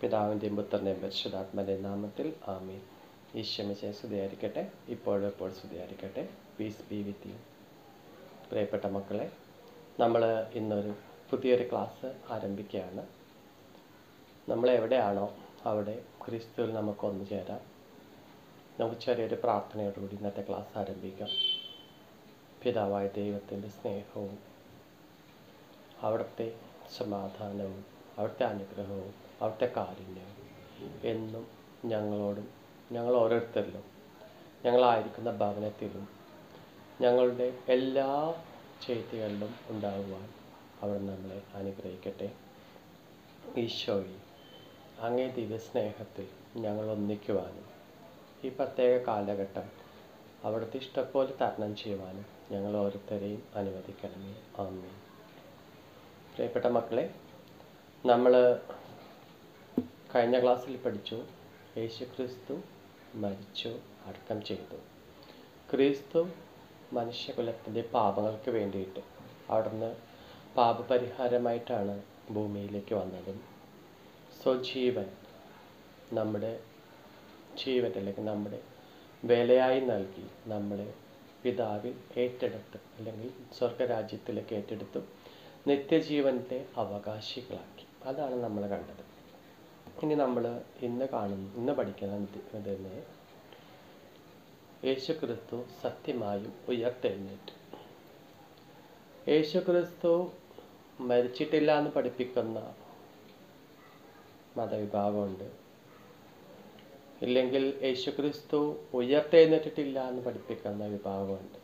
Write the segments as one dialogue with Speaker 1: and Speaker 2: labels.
Speaker 1: പിതാവിൻ്റെയും പുത്രൻ്റെയും പരിശുദ്ധാത്മൻ്റെയും നാമത്തിൽ ആമീൻ ഈശ്വമിശയെ സ്തുതിയായിരിക്കട്ടെ ഇപ്പോഴും ഇപ്പോൾ സ്തുതിയായിരിക്കട്ടെ പീസ് ബി വിത്ത് യു പ്രിയപ്പെട്ട മക്കളെ നമ്മൾ ഇന്നൊരു പുതിയൊരു ക്ലാസ് ആരംഭിക്കുകയാണ് നമ്മൾ എവിടെയാണോ അവിടെ ക്രിസ്തുവിൽ നമുക്ക് ഒന്നു ചേരാം നമുക്ക് ചെറിയൊരു പ്രാർത്ഥനയോടുകൂടി ഇന്നത്തെ ക്ലാസ് ആരംഭിക്കാം പിതാവായ ദൈവത്തിൻ്റെ സ്നേഹവും അവിടുത്തെ സമാധാനവും അവിടുത്തെ അനുഗ്രഹവും അവിടുത്തെ കാരുണ്യവും എന്നും ഞങ്ങളോടും ഞങ്ങൾ ഓരോരുത്തരിലും ഞങ്ങളായിരിക്കുന്ന ഭവനത്തിലും ഞങ്ങളുടെ എല്ലാ ചെയ്തികളിലും ഉണ്ടാകുവാൻ അവിടെ നമ്മളെ അനുഗ്രഹിക്കട്ടെ ഈശോയെ അങ്ങേ ദിവ്യസ്നേഹത്തിൽ ഞങ്ങൾ ഒന്നിക്കുവാനും ഈ പ്രത്യേക കാലഘട്ടം അവിടുത്തെ ഇഷ്ടപോലെ തരണം ചെയ്യുവാനും ഞങ്ങൾ ഓരോരുത്തരെയും അനുവദിക്കണമേ ആമേ പ്രിയപ്പെട്ട മക്കളെ നമ്മൾ കഴിഞ്ഞ ക്ലാസ്സിൽ പഠിച്ചു യേശു ക്രിസ്തു മരിച്ചു അടക്കം ചെയ്തു ക്രിസ്തു മനുഷ്യകുലത്തിൻ്റെ പാപങ്ങൾക്ക് വേണ്ടിയിട്ട് അവിടുന്ന് പാപപരിഹാരമായിട്ടാണ് ഭൂമിയിലേക്ക് വന്നതും സ്വജീവൻ നമ്മുടെ ജീവൻ അല്ലെങ്കിൽ നമ്മുടെ വിലയായി നൽകി നമ്മളെ പിതാവിൽ ഏറ്റെടുത്ത് അല്ലെങ്കിൽ സ്വർഗരാജ്യത്തിലേക്ക് ഏറ്റെടുത്തു നിത്യജീവൻ്റെ അവകാശികളാക്കി അതാണ് നമ്മൾ കണ്ടത് ഇനി നമ്മൾ ഇന്ന് കാണുന്ന ഇന്ന് പഠിക്കുന്നത് യേശു ക്രിസ്തു സത്യമായും ഉയർത്തെഴുന്നേറ്റു യേശു ക്രിസ്തു മരിച്ചിട്ടില്ല എന്ന് പഠിപ്പിക്കുന്ന മതവിഭാഗമുണ്ട് ഇല്ലെങ്കിൽ യേശു ക്രിസ്തു ഉയർത്തെഴുന്നേറ്റിട്ടില്ല എന്ന് പഠിപ്പിക്കുന്ന വിഭാഗമുണ്ട്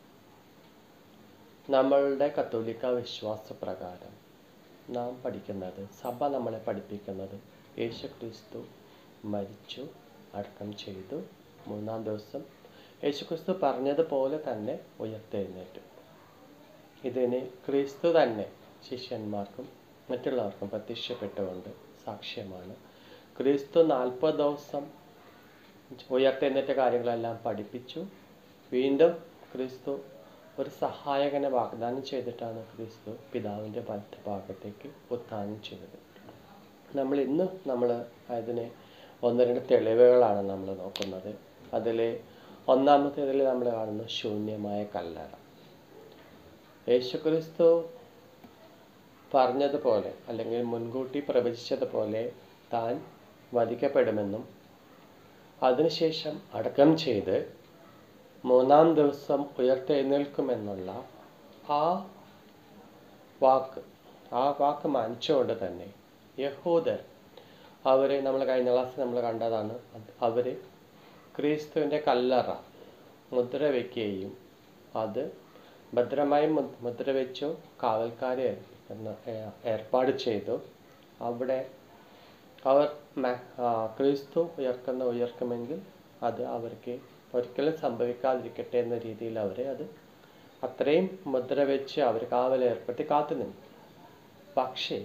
Speaker 1: നമ്മളുടെ കത്തോലിക്ക വിശ്വാസപ്രകാരം നാം പഠിക്കുന്നത് സഭ നമ്മളെ പഠിപ്പിക്കുന്നത് യേശു ക്രിസ്തു മരിച്ചു അടക്കം ചെയ്തു മൂന്നാം ദിവസം യേശു ക്രിസ്തു പറഞ്ഞതുപോലെ തന്നെ ഉയർത്തെഴുന്നേറ്റു ഇതിന് ക്രിസ്തു തന്നെ ശിഷ്യന്മാർക്കും മറ്റുള്ളവർക്കും പ്രത്യക്ഷപ്പെട്ടുകൊണ്ട് സാക്ഷ്യമാണ് ക്രിസ്തു നാൽപ്പത് ദിവസം ഉയർത്തെഴുന്നേറ്റ കാര്യങ്ങളെല്ലാം പഠിപ്പിച്ചു വീണ്ടും ക്രിസ്തു ഒരു സഹായകനെ വാഗ്ദാനം ചെയ്തിട്ടാണ് ക്രിസ്തു പിതാവിൻ്റെ വലത്ത് ഭാഗത്തേക്ക് ഉത്ഥാനം ചെയ്തത് നമ്മൾ ഇന്ന് നമ്മൾ അതിന് ഒന്ന് രണ്ട് തെളിവുകളാണ് നമ്മൾ നോക്കുന്നത് അതിൽ ഒന്നാമത്തേതിൽ നമ്മൾ കാണുന്ന ശൂന്യമായ കല്ലറ യേശുക്രിസ്തു പറഞ്ഞതുപോലെ അല്ലെങ്കിൽ മുൻകൂട്ടി പ്രവചിച്ചതുപോലെ താൻ വധിക്കപ്പെടുമെന്നും അതിനുശേഷം അടക്കം ചെയ്ത് മൂന്നാം ദിവസം ഉയർത്തെഴുന്നേൽക്കുമെന്നുള്ള ആ വാക്ക് ആ വാക്ക് മാനിച്ചുകൊണ്ട് തന്നെ യഹൂദർ അവരെ നമ്മൾ കഴിഞ്ഞ ക്ലാസ് നമ്മൾ കണ്ടതാണ് അവർ ക്രിസ്തുവിൻ്റെ കല്ലറ മുദ്ര വയ്ക്കുകയും അത് ഭദ്രമായി മുദ്ര വെച്ചു കാവൽക്കാരെ ഏർപ്പാട് ചെയ്തു അവിടെ അവർ ക്രിസ്തു ഉയർക്കുന്ന ഉയർക്കുമെങ്കിൽ അത് അവർക്ക് ഒരിക്കലും സംഭവിക്കാതിരിക്കട്ടെ എന്ന രീതിയിൽ അവരെ അത് അത്രയും മുദ്ര വെച്ച് അവർ കാവലേർപ്പെട്ട് കാത്തു നിന്നു പക്ഷേ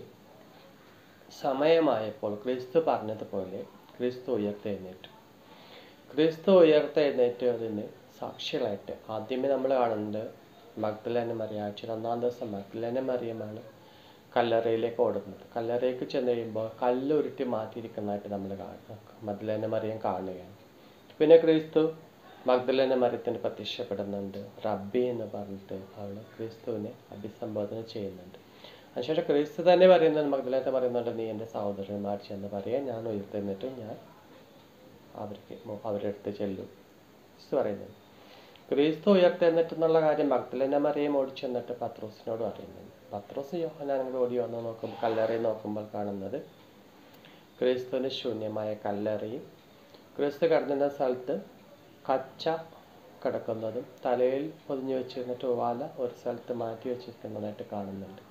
Speaker 1: സമയമായപ്പോൾ ക്രിസ്തു പറഞ്ഞതുപോലെ ക്രിസ്തു ഉയർത്തെഴുന്നേറ്റു ക്രിസ്തു ഉയർത്തെഴുന്നേറ്റതിന് സാക്ഷികളായിട്ട് ആദ്യമേ നമ്മൾ കാണുന്നത് മഗ്ദലന മറിയ ആഴ്ചയിൽ ഒന്നാം ദിവസം മഗ്ദലന മറിയമാണ് കല്ലറയിലേക്ക് ഓടുന്നത് കല്ലറയിലേക്ക് ചെന്ന് കഴിയുമ്പോൾ കല്ലുരുട്ടി മാറ്റിയിരിക്കുന്നതായിട്ട് നമ്മൾ കാണുക മഗ്ദലന മറിയം കാണുകയാണ് പിന്നെ ക്രിസ്തു മഗ്ദലന മറിയത്തിന് പ്രത്യക്ഷപ്പെടുന്നുണ്ട് റബ്ബി എന്ന് പറഞ്ഞിട്ട് അവൾ ക്രിസ്തുവിനെ അഭിസംബോധന ചെയ്യുന്നുണ്ട് അതിനുശേഷം ക്രിസ്തു തന്നെ പറയുന്നുണ്ട് മഗ്ദലത്തെ പറയുന്നുണ്ട് നീ എൻ്റെ സഹോദരന്മാർ ചെന്ന് പറയാൻ ഞാൻ ഉയർത്തുന്നിട്ട് ഞാൻ അവർക്ക് അവരുടെ അടുത്ത് ചെല്ലും ക്രിസ്തു പറയുന്നുണ്ട് ക്രിസ്തു ഉയർത്തെന്നിട്ട് എന്നുള്ള കാര്യം മഗ്ദലന മറിയം ഓടിച്ചു എന്നിട്ട് പത്രോസിനോട് പറയുന്നുണ്ട് പത്രോസ് യോഹനാനങ്ങൾ ഓടി വന്ന് നോക്കുമ്പോൾ കല്ലറയിൽ നോക്കുമ്പോൾ കാണുന്നത് ക്രിസ്തുവിന് ശൂന്യമായ കല്ലറയും ക്രിസ്തു കിടന്നിരുന്ന സ്ഥലത്ത് കച്ച കിടക്കുന്നതും തലയിൽ പൊതിഞ്ഞു വെച്ചിരുന്നിട്ട് വാല ഒരു സ്ഥലത്ത് മാറ്റി വെച്ചിരിക്കുന്നതായിട്ട് കാണുന്നുണ്ട്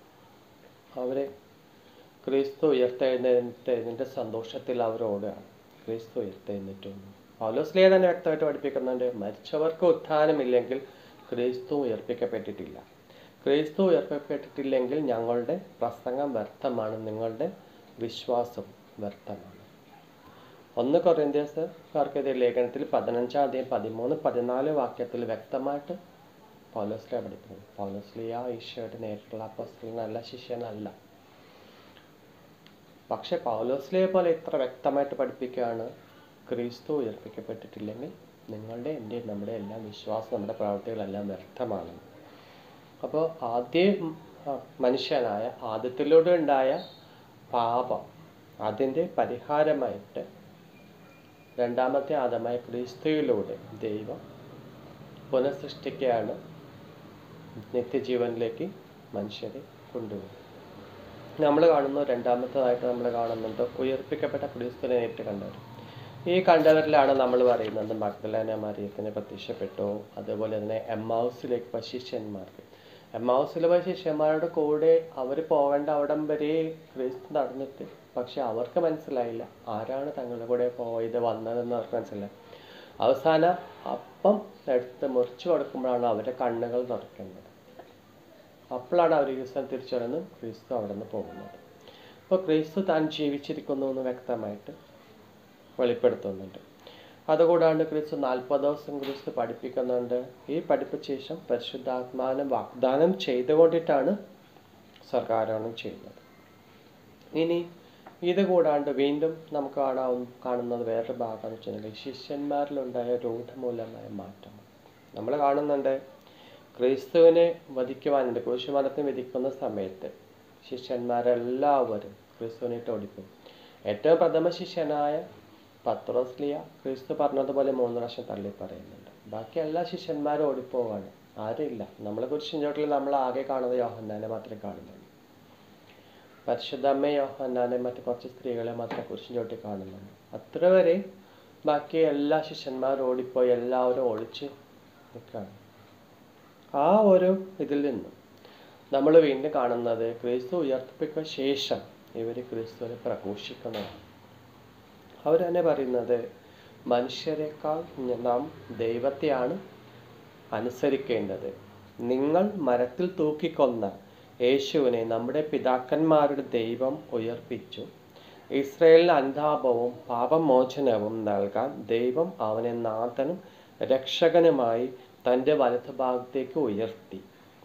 Speaker 1: അവരെ ക്രിസ്തു ഉയർത്തെഴുന്നേറ്റതിൻ്റെ സന്തോഷത്തിൽ അവർ ഓടുകയാണ് ക്രിസ്തു ഉയർത്തെഴുന്നേറ്റു പൗലോസ്ലിയ തന്നെ വ്യക്തമായിട്ട് പഠിപ്പിക്കുന്നുണ്ട് മരിച്ചവർക്ക് ഉത്ഥാനമില്ലെങ്കിൽ ക്രിസ്തു ഉയർപ്പിക്കപ്പെട്ടിട്ടില്ല ക്രിസ്തു ഉയർപ്പിക്കപ്പെട്ടിട്ടില്ലെങ്കിൽ ഞങ്ങളുടെ പ്രസംഗം വ്യർത്ഥമാണ് നിങ്ങളുടെ വിശ്വാസം വ്യർത്ഥമാണ് ഒന്ന് കൊറിന്ത്യക്കാർക്കെതിരെ ലേഖനത്തിൽ പതിനഞ്ചാം അധ്യായം പതിമൂന്ന് പതിനാല് വാക്യത്തിൽ വ്യക്തമായിട്ട് പൗലോസ്ലിയ പഠിക്കുന്നത് പൗലോസ്ലിയ ഈശോയുടെ നേരിട്ടുള്ള അപ്പോസ്തലനല്ല ശിഷ്യനല്ല പക്ഷെ പൗലോസ്ലിയെ പോലെ ഇത്ര വ്യക്തമായിട്ട് പഠിപ്പിക്കുകയാണ് ക്രിസ്തു ഉയർപ്പിക്കപ്പെട്ടിട്ടില്ലെങ്കിൽ നിങ്ങളുടെ എൻ്റെ നമ്മുടെ എല്ലാം വിശ്വാസം നമ്മുടെ പ്രവർത്തികളെല്ലാം വ്യർത്ഥമാണ് അപ്പോൾ ആദ്യം ആ, മനുഷ്യനായ ആദ്യത്തിലൂടെ ഉണ്ടായ പാപം അതിൻ്റെ പരിഹാരമായിട്ട് രണ്ടാമത്തെ ആദമായ ക്രിസ്തുവിലൂടെ ദൈവം പുനഃസൃഷ്ടിക്കുകയാണ് നിത്യജീവനിലേക്ക് മനുഷ്യരെ കൊണ്ടുപോകും നമ്മൾ കാണുന്നു രണ്ടാമത്തേതായിട്ട് നമ്മൾ കാണുന്നുണ്ട് ഉയർപ്പിക്കപ്പെട്ട ക്രിസ്തുവിനെ നേരിട്ട് കണ്ടവർ ഈ കണ്ടവരിലാണ് നമ്മൾ പറയുന്നത് മഗ്ദലാന മറിയത്തിന് പ്രത്യക്ഷപ്പെട്ടു അതുപോലെ തന്നെ എമ്മൗസിലേക്ക് പോയ ശിഷ്യന്മാർക്ക് എമ്മൗസിൽ പോയ ശിഷ്യന്മാരുടെ കൂടെ അവർ പോകേണ്ട അവിടം വരെ ക്രിസ്തു നടന്നിട്ട് പക്ഷെ അവർക്ക് മനസ്സിലായില്ല ആരാണ് തങ്ങളുടെ കൂടെ പോയത് വന്നതെന്ന് അവർക്ക് മനസ്സിലായി അവസാനം അപ്പം എടുത്ത് മുറിച്ചു കൊടുക്കുമ്പോഴാണ് അവരുടെ കണ്ണുകൾ തുറക്കുന്നത് അപ്പോഴാണ് അവർ ക്രിസ്തു തിരിച്ചറിഞ്ഞ് ക്രിസ്തു അവിടെ നിന്ന് പോകുന്നത് അപ്പോൾ ക്രിസ്തു താൻ ജീവിച്ചിരിക്കുന്നു എന്ന് വ്യക്തമായിട്ട് വെളിപ്പെടുത്തുന്നുണ്ട് അതുകൂടാണ്ട് ക്രിസ്തു നാൽപ്പത് ദിവസം ക്രിസ്തു പഠിപ്പിക്കുന്നുണ്ട് ഈ പഠിപ്പിച്ച ശേഷം പരിശുദ്ധാത്മാനം വാഗ്ദാനം ചെയ്തുകൊണ്ടിട്ടാണ് സർക്കാരോണം ചെയ്യുന്നത് ഇനി ഇത് കൂടാണ്ട് വീണ്ടും നമുക്ക് കാണാവും കാണുന്നത് വേറൊരു ഭാഗം എന്ന് വെച്ചിട്ടുണ്ടെങ്കിൽ ശിഷ്യന്മാരിലുണ്ടായ രൂഢമൂലമായ മാറ്റം നമ്മൾ കാണുന്നുണ്ട് ക്രിസ്തുവിനെ വധിക്കുവാനുണ്ട് ക്രൂശുമരത്തിന് വിധിക്കുന്ന സമയത്ത് ശിഷ്യന്മാരെല്ലാവരും ക്രിസ്തുവിനിട്ട് ഓടിപ്പോയി ഏറ്റവും പ്രഥമ ശിഷ്യനായ പത്രോസ്ലിയ ക്രിസ്തു പറഞ്ഞതുപോലെ മൂന്ന് പ്രാവശ്യം തള്ളി പറയുന്നുണ്ട് ബാക്കി എല്ലാ ശിഷ്യന്മാരും ഓടിപ്പോവാണ് ആരുമില്ല നമ്മളെ കുറിച്ച് ചോട്ടിൽ നമ്മൾ ആകെ കാണുന്നത് യോഹന്നാനെ മാത്രമേ കാണുന്നുള്ളൂ പരിശുദ്ധമ്മ യോഹന്നാനെ മറ്റു കുറച്ച് സ്ത്രീകളെ മാത്രമേ കുരിശിൻ ചോട്ടി കാണുന്നുള്ളൂ അത്ര വരെ ബാക്കി എല്ലാ ശിഷ്യന്മാരും ഓടിപ്പോയി എല്ലാവരും ഒളിച്ച് നിൽക്കുകയാണ് ആ ഒരു ഇതിൽ നിന്നും നമ്മൾ വീണ്ടും കാണുന്നത് ക്രിസ്തു ഉയർത്തിപ്പിക്ക ശേഷം ഇവർ ക്രിസ്തുവിനെ പ്രഘോഷിക്കുന്നതാണ് അവർ തന്നെ പറയുന്നത് മനുഷ്യരെക്കാൾ ഞ- നാം ദൈവത്തെയാണ് അനുസരിക്കേണ്ടത് നിങ്ങൾ മരത്തിൽ തൂക്കിക്കൊന്ന യേശുവിനെ നമ്മുടെ പിതാക്കന്മാരുടെ ദൈവം ഉയർപ്പിച്ചു ഇസ്രയേലിന് അനുതാപവും പാപമോചനവും നൽകാൻ ദൈവം അവനെ നാഥനും രക്ഷകനുമായി തൻ്റെ വലതുഭാഗത്തേക്ക് ഉയർത്തി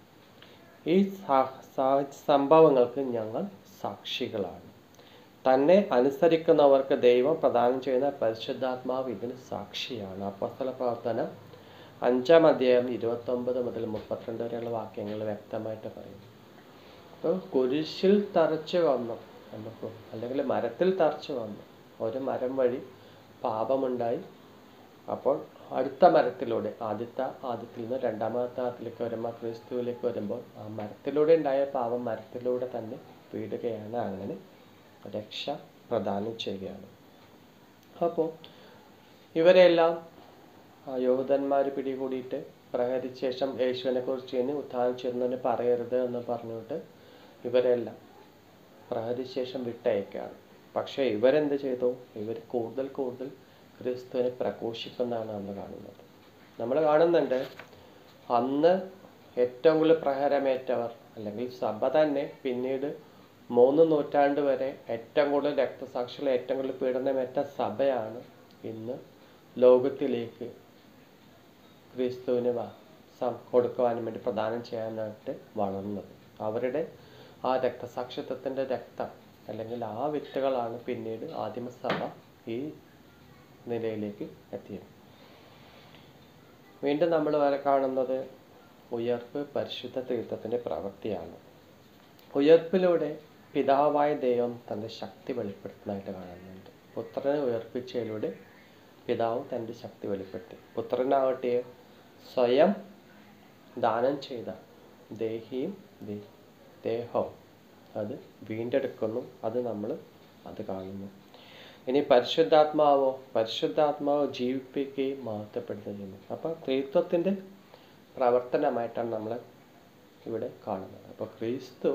Speaker 1: ഈ സാ- സാ- സംഭവങ്ങൾക്ക് ഞങ്ങൾ സാക്ഷികളാണ് തന്നെ അനുസരിക്കുന്നവർക്ക് ദൈവം പ്രദാനം ചെയ്യുന്ന പരിശുദ്ധാത്മാവ് ഇതിന് സാക്ഷിയാണ് അപ്പസ്തല പ്രവർത്തനം അഞ്ചാം അധ്യായം ഇരുപത്തൊമ്പത് മുതൽ മുപ്പത്തിരണ്ട് വരെയുള്ള വാക്യങ്ങൾ വ്യക്തമായിട്ട് പറയുന്നു അപ്പോൾ കുരിശിൽ തറച്ചു വന്നു നമുക്ക് അല്ലെങ്കിൽ മരത്തിൽ തറച്ചു വന്നു ഒരു മരം വഴി പാപമുണ്ടായി അപ്പോൾ അടുത്ത മരത്തിലൂടെ ആദ്യത്തെ ആദ്യത്തിൽ നിന്ന് രണ്ടാമത്തെ ആദ്യത്തിലേക്ക് വരുമ്പോൾ ക്രിസ്തുവിലേക്ക് വരുമ്പോൾ ആ മരത്തിലൂടെ ഉണ്ടായ പാപം മരത്തിലൂടെ തന്നെ വീടുകയാണ് അങ്ങനെ രക്ഷ പ്രദാനം ചെയ്യുകയാണ് അപ്പോൾ ഇവരെല്ലാം ആ യഹൂദന്മാർ പിടികൂടിയിട്ട് പ്രഹരിച്ച ശേഷം യേശുവിനെ കുറിച്ച് ഇനി ഉത്ഥാനം ചെയ്യുന്നതിന് പറയരുത് എന്ന് പറഞ്ഞിട്ട് ഇവരെല്ലാം പ്രഹരിച്ച ശേഷം വിട്ടയക്കുകയാണ് പക്ഷേ ഇവരെന്ത് ചെയ്തു ഇവർ കൂടുതൽ കൂടുതൽ ക്രിസ്തുവിനെ പ്രഘോഷിക്കുന്നതാണ് നമ്മൾ കാണുന്നത് നമ്മൾ കാണുന്നുണ്ട് അന്ന് ഏറ്റവും കൂടുതൽ പ്രഹരമേറ്റവർ അല്ലെങ്കിൽ സഭ തന്നെ പിന്നീട് മൂന്ന് നൂറ്റാണ്ട് വരെ ഏറ്റവും കൂടുതൽ രക്തസാക്ഷികൾ ഏറ്റവും കൂടുതൽ പീഡനമേറ്റ സഭയാണ് ഇന്ന് ലോകത്തിലേക്ക് ക്രിസ്തുവിന് വ- സം- കൊടുക്കുവാനും വേണ്ടി പ്രദാനം ചെയ്യാനായിട്ട് വളർന്നത് അവരുടെ ആ രക്തസാക്ഷിത്വത്തിൻ്റെ രക്തം അല്ലെങ്കിൽ ആ വിത്തുകളാണ് പിന്നീട് ആദിമസഭ ഈ നിലയിലേക്ക് എത്തിയത് വീണ്ടും നമ്മൾ വരെ കാണുന്നത് ഉയർപ്പ് പരിശുദ്ധ തീർത്ഥത്തിൻ്റെ പ്രവൃത്തിയാണ് ഉയർപ്പിലൂടെ പിതാവായ ദൈവം തൻ്റെ ശക്തി വെളിപ്പെടുത്തുന്നതായിട്ട് കാണുന്നുണ്ട് പുത്രനെ ഉയർപ്പിച്ചതിലൂടെ പിതാവ് തൻ്റെ ശക്തി വെളിപ്പെടുത്തി പുത്രനാവട്ടെ സ്വയം ദാനം ചെയ്ത ദേഹിയും ദേ- ദേഹവും അത് വീണ്ടെടുക്കുന്നു അത് നമ്മൾ അത് കാണുന്നു ഇനി പരിശുദ്ധാത്മാവോ പരിശുദ്ധാത്മാവോ ജീവിപ്പിക്കുകയും മഹത്വപ്പെടുത്തുകയും ചെയ്യുന്നു അപ്പോൾ ത്രിത്വത്തിൻ്റെ പ്രവർത്തനമായിട്ടാണ് നമ്മൾ ഇവിടെ കാണുന്നത് അപ്പോൾ ക്രിസ്തു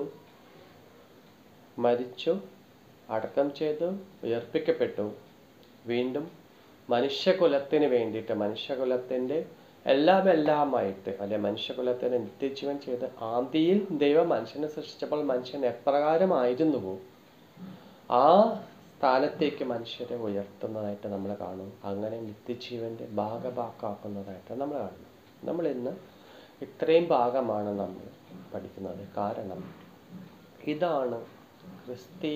Speaker 1: മരിച്ചു അടക്കം ചെയ്തു ഉയർപ്പിക്കപ്പെട്ടു വീണ്ടും മനുഷ്യകുലത്തിന് വേണ്ടിയിട്ട് മനുഷ്യകുലത്തിൻ്റെ എല്ലാം എല്ലാമായിട്ട് അല്ലെ മനുഷ്യകുലത്തിന് നിത്യജീവൻ ചെയ്ത് ആദിയിൽ ദൈവം മനുഷ്യനെ സൃഷ്ടിച്ചപ്പോൾ മനുഷ്യൻ എപ്രകാരമായിരുന്നുവോ ആ സ്ഥാനത്തേക്ക് മനുഷ്യരെ ഉയർത്തുന്നതായിട്ട് നമ്മൾ കാണും അങ്ങനെ നിത്യജീവന്റെ ഭാഗഭാക്കാക്കുന്നതായിട്ട് നമ്മൾ കാണുന്നു നമ്മൾ ഇന്ന് ഇത്രയും ഭാഗമാണ് നമ്മൾ പഠിക്കുന്നത് കാരണം ഇതാണ് ക്രിസ്തീയ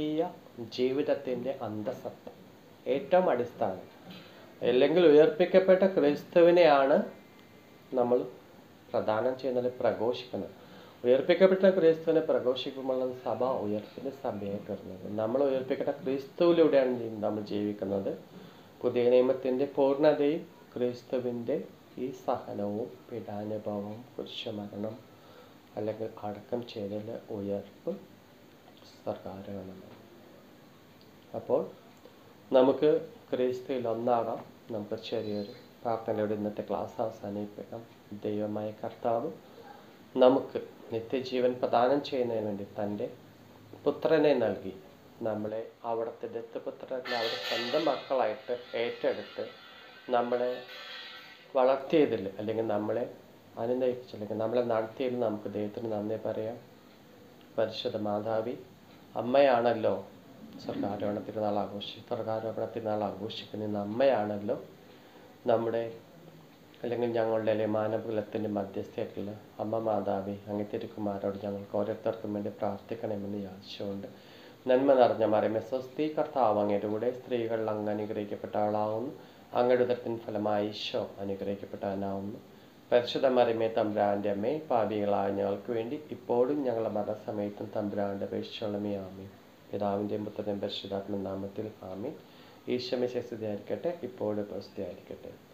Speaker 1: ജീവിതത്തിൻ്റെ അന്തസത്ത ഏറ്റവും അടിസ്ഥാനം അല്ലെങ്കിൽ ഉയർപ്പിക്കപ്പെട്ട ക്രിസ്തുവിനെയാണ് നമ്മൾ പ്രദാനം ചെയ്യുന്നത് പ്രഘോഷിക്കുന്നത് ഉയർപ്പിക്കപ്പെട്ട ക്രിസ്തുവിനെ പ്രഘോഷിക്കുമ്പോൾ സഭ ഉയർപ്പിൻ്റെ സഭയായി തീർന്നത് നമ്മൾ ഉയർപ്പിക്കപ്പെട്ട ക്രിസ്തുവിലൂടെയാണ് ജീ- നമ്മൾ ജീവിക്കുന്നത് പുതിയ നിയമത്തിൻ്റെ പൂർണ്ണതയും ക്രിസ്തുവിൻ്റെ ഈ സഹനവും പീഡാനുഭവവും കുരിശുമരണം അല്ലെങ്കിൽ അടക്കം ചെയ്തൽ ഉയർപ്പ് സർക്കാരാണ് അപ്പോൾ നമുക്ക് ക്രിസ്തുവിൽ ഒന്നാകാം നമുക്ക് ചെറിയൊരു പ്രാർത്ഥനയോടെ ഇന്നത്തെ ക്ലാസ് അവസാനിപ്പിക്കാം ദൈവമായ കർത്താവ് നമുക്ക് നിത്യജീവൻ പ്രദാനം ചെയ്യുന്നതിന് വേണ്ടി തൻ്റെ പുത്രനെ നൽകി നമ്മളെ അവിടുത്തെ ദത്തുപുത്രനെ അവിടെ സ്വന്തം മക്കളായിട്ട് ഏറ്റെടുത്ത് നമ്മളെ വളർത്തിയതിൽ അല്ലെങ്കിൽ നമ്മളെ അനുനയിപ്പിച്ച് അല്ലെങ്കിൽ നമ്മളെ നടത്തിയതിൽ നമുക്ക് ദൈവത്തിന് നന്ദി പറയാം പരിശുദ്ധ മാതാവി അമ്മയാണല്ലോ സ്വർഗാരോഹണ തിരുനാൾ ആഘോഷി സ്വർഗാരോഹണ തിരുനാൾ ആഘോഷിക്കുന്ന ഇന്ന് അമ്മയാണല്ലോ നമ്മുടെ അല്ലെങ്കിൽ ഞങ്ങളുടെ അല്ലെങ്കിൽ മാനവകുലത്തിൻ്റെ മധ്യസ്ഥയായിട്ടുള്ള അമ്മ മാതാവി അങ്ങ് തിരുക്കുമാരോട് ഞങ്ങൾക്ക് ഓരോരുത്തർക്കും വേണ്ടി പ്രാർത്ഥിക്കണമെന്ന് യാചിച്ചുകൊണ്ട് നന്മ നിറഞ്ഞ മറിമെ സ്വസ്തി കർത്താവ് അങ്ങയുടെ കൂടെ സ്ത്രീകൾ അങ്ങ് അനുഗ്രഹിക്കപ്പെട്ട ആളാവുന്നു അങ്ങയുടെ ഉദരത്തിൻ ഫലമായി ഈശോ അനുഗ്രഹിക്കപ്പെട്ടവനാവുന്നു പരിശുദ്ധ മറിമേ തമ്പുരാൻ്റെ അമ്മേ പാപികളായ ഞങ്ങൾക്ക് വേണ്ടി ഇപ്പോഴും ഞങ്ങളുടെ മരണസമയത്തും തമ്പുരാൻ്റെ അപേക്ഷിച്ചോളമേ ആമേ പിതാവിൻ്റെയും പുത്രൻ്റെയും പരിശുദ്ധാത്മ നാമത്തിൽ ആമേ ഈശ്വമ ശസ്തുതിയായിരിക്കട്ടെ ഇപ്പോഴും പ്രസ്തുതിയായിരിക്കട്ടെ